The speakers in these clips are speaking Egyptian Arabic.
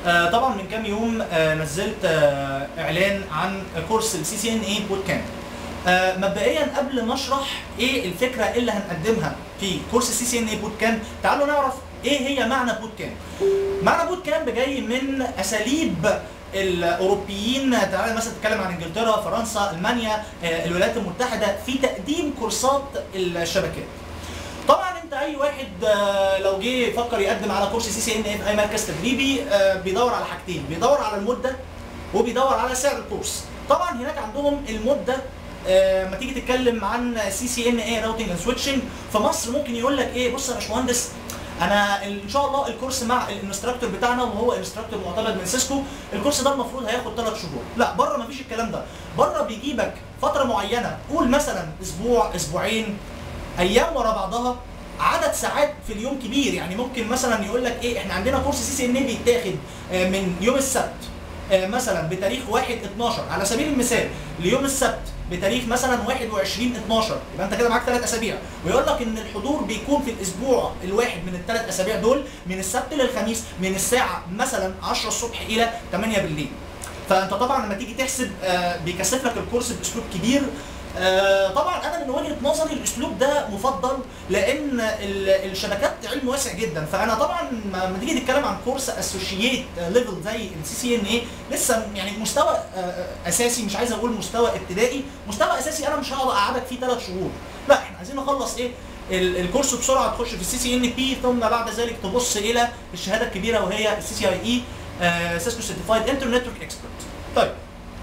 آه، طبعا من كام يوم آه، نزلت آه، اعلان عن كورس السي سي ان اي بوت كامب مبدئيا قبل ما اشرح ايه الفكره اللي هنقدمها في كورس السي سي ان اي بوت كامب تعالوا نعرف ايه هي معنى بوت كامب معنى بوت كامب جاي من اساليب الاوروبيين تعالى مثلا تتكلم عن انجلترا فرنسا المانيا آه، الولايات المتحده في تقديم كورسات الشبكات طبعا انت اي واحد آه، لو جه يفكر يقدم على كورس سي سي ان في اي مركز تدريبي آه، بيدور على حاجتين بيدور على المده وبيدور على سعر الكورس طبعا هناك عندهم المده آه، ما تيجي تتكلم عن سي سي ان اي راوتنج اند سويتشنج في مصر ممكن يقول لك ايه بص يا باشمهندس انا ان شاء الله الكورس مع الانستراكتور بتاعنا وهو انستراكتور معتمد من سيسكو الكورس ده المفروض هياخد ثلاث شهور لا بره مفيش الكلام ده بره بيجيبك فتره معينه قول مثلا اسبوع اسبوعين ايام ورا بعضها عدد ساعات في اليوم كبير يعني ممكن مثلا يقول لك ايه احنا عندنا كورس سي سي ان بيتاخد آه، من يوم السبت آه، مثلا بتاريخ 1 12 على سبيل المثال ليوم السبت بتاريخ مثلا 21 12 يبقى انت كده معاك ثلاث اسابيع ويقول لك ان الحضور بيكون في الاسبوع الواحد من الثلاث اسابيع دول من السبت للخميس من الساعه مثلا 10 الصبح الى 8 بالليل فانت طبعا لما تيجي تحسب آه، بيكثف لك الكورس باسلوب كبير آه، طبعا انا من وجهه نظري الاسلوب ده مفضل لان ال- الشبكات علم واسع جدا فانا طبعا ما ما تيجي تتكلم عن كورس اسوشيت ليفل زي السي سي ان اي لسه يعني مستوى آه، اساسي مش عايز اقول مستوى ابتدائي مستوى اساسي انا مش هقعد اقعدك فيه ثلاث شهور لا احنا عايزين نخلص ايه ال- الكورس بسرعه تخش في السي سي ان بي ثم بعد ذلك تبص الى الشهاده الكبيره وهي السي سي اي اي سيسكو سيرتيفايد انترنت نتورك اكسبرت طيب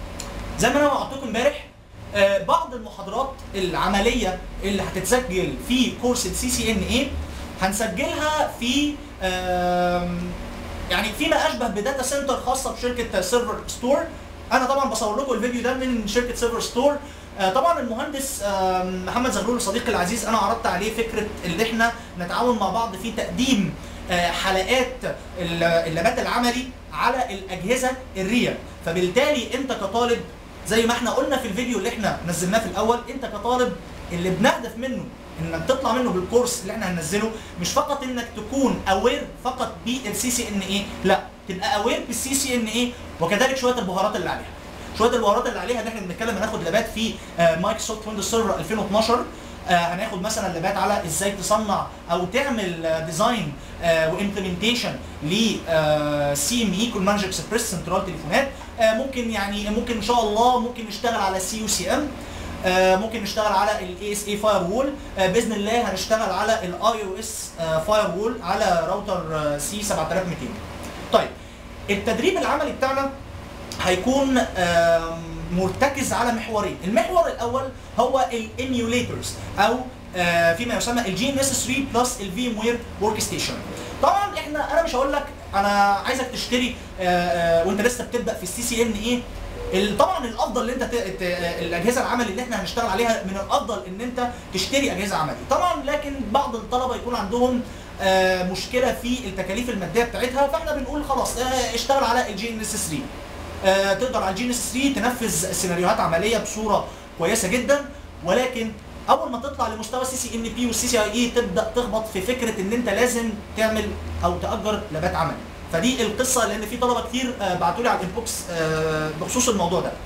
زي ما انا وعدتكم امبارح آه، بعض المحاضرات العمليه اللي هتتسجل في كورس السي سي ان اي هنسجلها في آم، يعني فيما اشبه بداتا سنتر خاصه بشركه سيرفر ستور انا طبعا بصور لكم الفيديو ده من شركه سيرفر ستور آه، طبعا المهندس آم، محمد زغلول صديقي العزيز انا عرضت عليه فكره ان احنا نتعاون مع بعض في تقديم آه، حلقات ال- اللابات العملي على الاجهزه الريال فبالتالي انت كطالب زي ما احنا قلنا في الفيديو اللي احنا نزلناه في الاول انت كطالب اللي بنهدف منه انك تطلع منه بالكورس اللي احنا هننزله مش فقط انك تكون اوير فقط بالسي سي ان اي لا تبقى اوير بالسي سي ان اي وكذلك شويه البهارات اللي عليها شويه البهارات اللي عليها ان احنا بنتكلم هناخد لابات في مايكروسوفت ويندوز سيرفر 2012 آه، هناخد مثلا لابات على ازاي تصنع او تعمل ديزاين وامبلمنتيشن ل سي ام اي كول مانج اكسبريس سنترال تليفونات آه، ممكن يعني ممكن ان شاء الله ممكن نشتغل على سي يو سي ام ممكن نشتغل على الاي اس اي فاير وول باذن الله هنشتغل على الاي او اس فاير وول على راوتر سي 7200 طيب التدريب العملي بتاعنا هيكون آم، مرتكز على محورين المحور الاول هو الايميوليتورز او آه، فيما يسمى الجي ان اس 3 بلس الفي ام وير ورك ستيشن طبعا احنا انا مش هقول لك انا عايزك تشتري آه، آه، وانت لسه بتبدا في السي سي ان ايه ال- طبعا الافضل ان انت ت... ت... الاجهزه العملي اللي احنا هنشتغل عليها من الافضل ان انت تشتري اجهزه عملي طبعا لكن بعض الطلبه يكون عندهم آه، مشكله في التكاليف الماديه بتاعتها فاحنا بنقول خلاص آه، اشتغل على الجي ان اس 3 آه، تقدر على الجي ان اس 3 تنفذ سيناريوهات عمليه بصوره كويسه جدا ولكن اول ما تطلع لمستوى السي سي ان بي والسي سي اي اي تبدا تخبط في فكره ان انت لازم تعمل او تاجر لابات عملي فدي القصه لان في طلبه كتير آه، بعتوا لي على الانبوكس آه، بخصوص الموضوع ده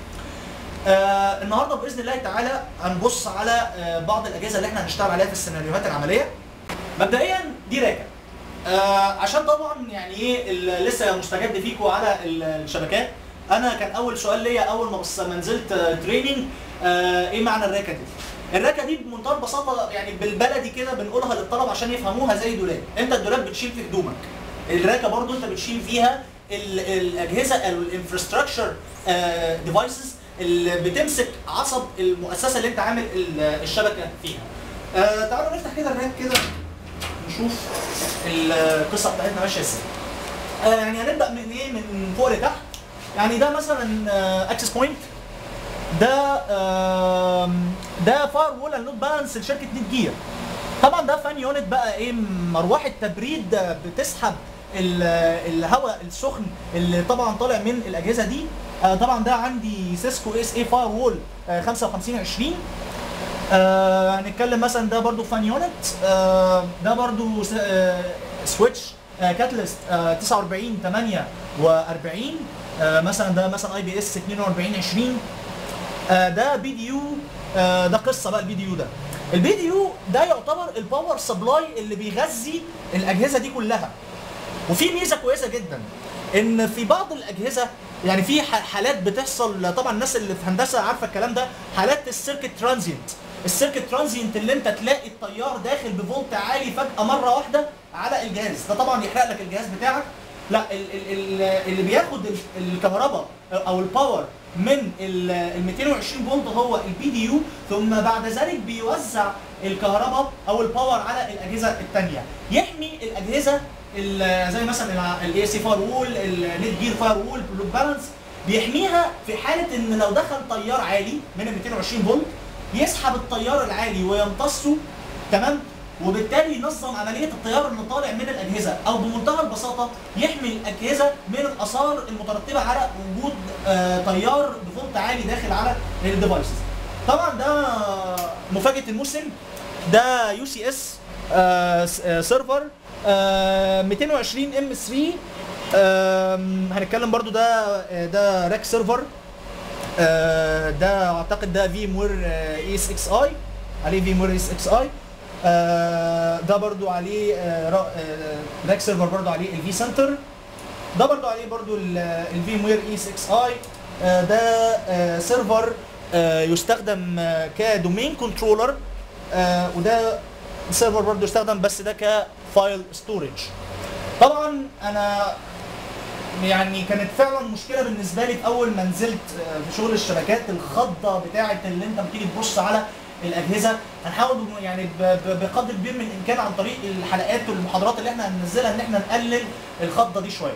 آه النهارده باذن الله تعالى هنبص على آه بعض الاجهزه اللي احنا هنشتغل عليها في السيناريوهات العمليه مبدئيا دي راكه آه عشان طبعا يعني ايه ال- لسه مستجد فيكم على ال- الشبكات انا كان اول سؤال ليا اول ما بص ما نزلت آه، تريننج آه ايه معنى الراكه دي الراكه دي بمنتهى البساطه يعني بالبلدي كده بنقولها للطلبه عشان يفهموها زي دولاب انت الدولاب بتشيل فيه هدومك الراكه برضو انت بتشيل فيها ال- الاجهزه او الانفراستراكشر ديفايسز اللي بتمسك عصب المؤسسه اللي انت عامل ال- الشبكه فيها آه تعالوا نفتح كده الراك كده نشوف القصه بتاعتنا ماشيه ازاي آه يعني هنبدا من ايه من فوق لتحت يعني ده مثلا اكسس بوينت ده آم، ده فاير وول اند لود بالانس لشركه نيت جير طبعا ده فان يونت بقى ايه مروحه تبريد بتسحب ال- الهواء السخن اللي طبعا طالع من الاجهزه دي آه، طبعا ده عندي سيسكو اس اي فاير وول 5520 آه، هنتكلم مثلا ده برضو فان يونت آه، ده برضو س- آه، سويتش كاتلست 49 8 42 آه، مثلا ده مثلا اي بي اس 42 20 آه، ده بي دي يو آه، ده قصه بقى البي دي يو ده البي دي يو ده يعتبر الباور سبلاي اللي بيغذي الاجهزه دي كلها وفي ميزه كويسه جدا ان في بعض الاجهزه يعني في ح- حالات بتحصل طبعا الناس اللي في هندسه عارفه الكلام ده حالات السيركت ترانزينت السيركت ترانزينت اللي انت تلاقي التيار داخل بفولت عالي فجاه مره واحده على الجهاز ده طبعا يحرق لك الجهاز بتاعك لا ال ال ال اللي بياخد ال- الكهرباء او الباور من ال ال 220 فولت هو البي دي يو ثم بعد ذلك بيوزع الكهرباء او الباور على الاجهزه الثانيه يحمي الاجهزه ال- زي مثلا الاي سي فاير وول النت جير فاير وول بلوك بالانس بيحميها في حاله ان لو دخل تيار عالي من ال 220 فولت يسحب التيار العالي ويمتصه تمام وبالتالي ينظم عمليه التيار اللي طالع من الاجهزه او بمنتهى البساطه يحمي الاجهزه من الاثار المترتبه على وجود آه تيار بفولت عالي داخل على الديفايسز طبعا ده مفاجاه الموسم ده يو سي اس سيرفر آه 220 ام 3 آم، هنتكلم برضو ده ده راك سيرفر آه، ده اعتقد ده في مور اي اس اكس اي عليه في مور اس اكس اي ده برضو عليه آه، را- آه، راك سيرفر برضو عليه الفي سنتر ده برضو عليه برضو الفي موير اي 6 اي ده آه، سيرفر آه، يستخدم آه، كدومين كنترولر آه، وده سيرفر برضو يستخدم بس ده كفايل ستورج طبعا انا يعني كانت فعلا مشكله بالنسبه لي في اول ما نزلت آه، في شغل الشبكات الخضه بتاعه اللي انت بتيجي تبص على الاجهزه هنحاول بم- يعني ب- ب- بقدر كبير من الامكان عن طريق الحلقات والمحاضرات اللي احنا هننزلها ان احنا نقلل الخضه دي شويه.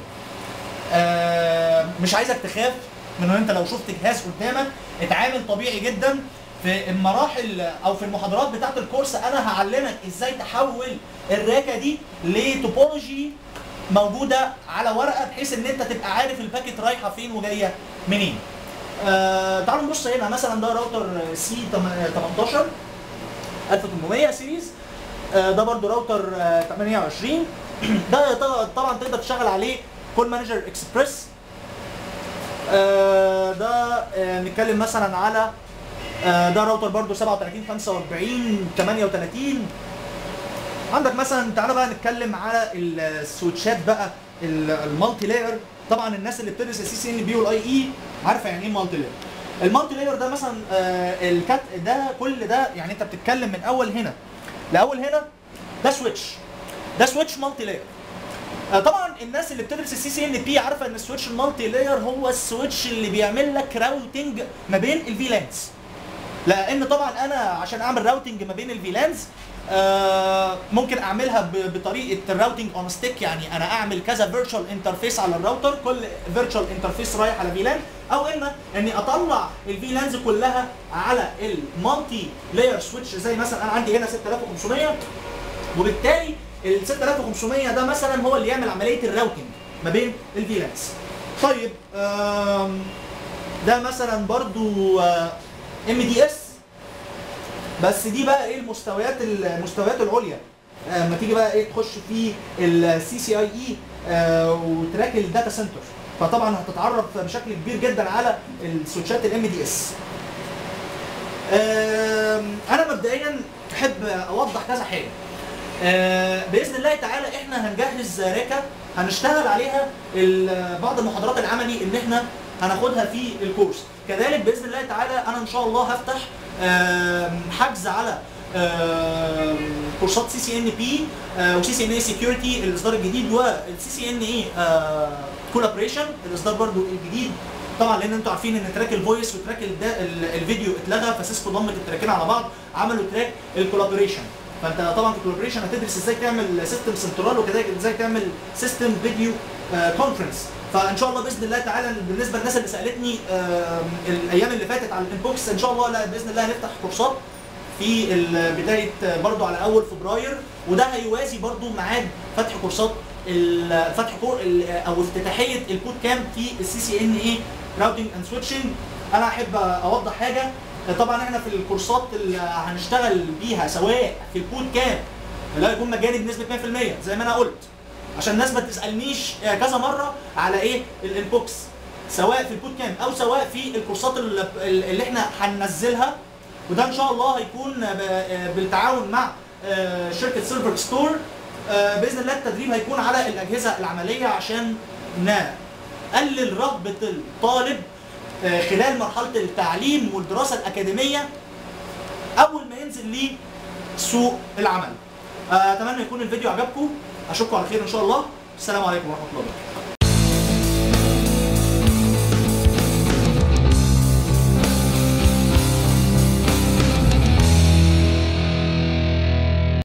آه، مش عايزك تخاف من ان انت لو شفت جهاز قدامك اتعامل طبيعي جدا في المراحل او في المحاضرات بتاعه الكورس انا هعلمك ازاي تحول الراكه دي لتوبولوجي موجوده على ورقه بحيث ان انت تبقى عارف الباكت رايحه فين وجايه منين. آه تعالوا نبص هنا مثلا ده راوتر سي 18 1800 سيريز آه ده برضو راوتر آه 28 ده ط- طبعا تقدر تشتغل عليه كول مانجر اكسبريس آه ده آه نتكلم مثلا على آه ده راوتر برضو 37 45 38 عندك مثلا تعالى بقى نتكلم على السويتشات بقى ال- المالتي لاير طبعا الناس اللي بتدرس السي سي ان بي والاي اي عارفه يعني ايه مالتي لاير المالتي لاير ده مثلا آه الكات ده كل ده يعني انت بتتكلم من اول هنا لاول هنا ده سويتش ده سويتش مالتي لاير آه، طبعا الناس اللي بتدرس السي سي ان بي عارفه ان السويتش المالتي لاير هو السويتش اللي بيعمل لك راوتنج ما بين الفي لانز لان طبعا انا عشان اعمل راوتنج ما بين الفيلانز آه ممكن اعملها ب- بطريقه الراوتنج اون ستيك يعني انا اعمل كذا فيرتشوال انترفيس على الراوتر كل فيرتشوال انترفيس رايح على فيلان او اما اني اطلع الفيلانز كلها على المالتي لاير سويتش زي مثلا انا عندي هنا 6500 وبالتالي ال 6500 ده مثلا هو اللي يعمل عمليه الراوتنج ما بين الفيلانز طيب آم، ده مثلا برضو ام دي اس بس دي بقى ايه المستويات المستويات العليا آه، لما تيجي بقى ايه تخش في السي سي اي اي وتراك الداتا سنتر فطبعا هتتعرف بشكل كبير جدا على السويتشات الام دي اس انا مبدئيا احب اوضح كذا حاجه آه، باذن الله تعالى احنا هنجهز راكه هنشتغل عليها ال- بعض المحاضرات العملي اللي احنا هناخدها في الكورس كذلك باذن الله تعالى انا ان شاء الله هفتح آم، حجز على آم، كورسات سي سي ان بي وسي سي ان اي سكيورتي الاصدار الجديد والسي سي ان اي كولابريشن الاصدار برضو الجديد طبعا لان انتوا عارفين ان تراك الفويس وتراك الدا- ال- الفيديو اتلغى فسيسكو ضمت التراكين على بعض عملوا تراك الكولابوريشن فانت طبعا في الكولابوريشن هتدرس ازاي تعمل سيستم سنترال وكذلك ازاي تعمل سيستم فيديو كونفرنس فان شاء الله باذن الله تعالى بالنسبه للناس اللي سالتني آم، الايام اللي فاتت على الانبوكس ان شاء الله لا باذن الله هنفتح كورسات في ال- بدايه برضو على اول فبراير وده هيوازي برضو ميعاد فتح كورسات ال- فتح كور ال- او افتتاحيه البوت كامب في السي سي ان اي راوتنج اند سويتشنج انا احب اوضح حاجه طبعا احنا في الكورسات اللي هنشتغل بيها سواء في البوت كامب اللي هو يكون مجاني بنسبه 100% زي ما انا قلت عشان الناس ما تسالنيش آه، كذا مره على ايه الانبوكس سواء في البوت كامب او سواء في الكورسات اللي اللي احنا هننزلها وده ان شاء الله هيكون ب- آه، بالتعاون مع آه، شركه سيلفر ستور آه، باذن الله التدريب هيكون على الاجهزه العمليه عشان نقلل رغبه الطالب آه، خلال مرحله التعليم والدراسه الاكاديميه اول ما ينزل لسوق العمل آه، اتمنى يكون الفيديو عجبكم اشوفكم على خير ان شاء الله السلام عليكم ورحمه الله وبركاته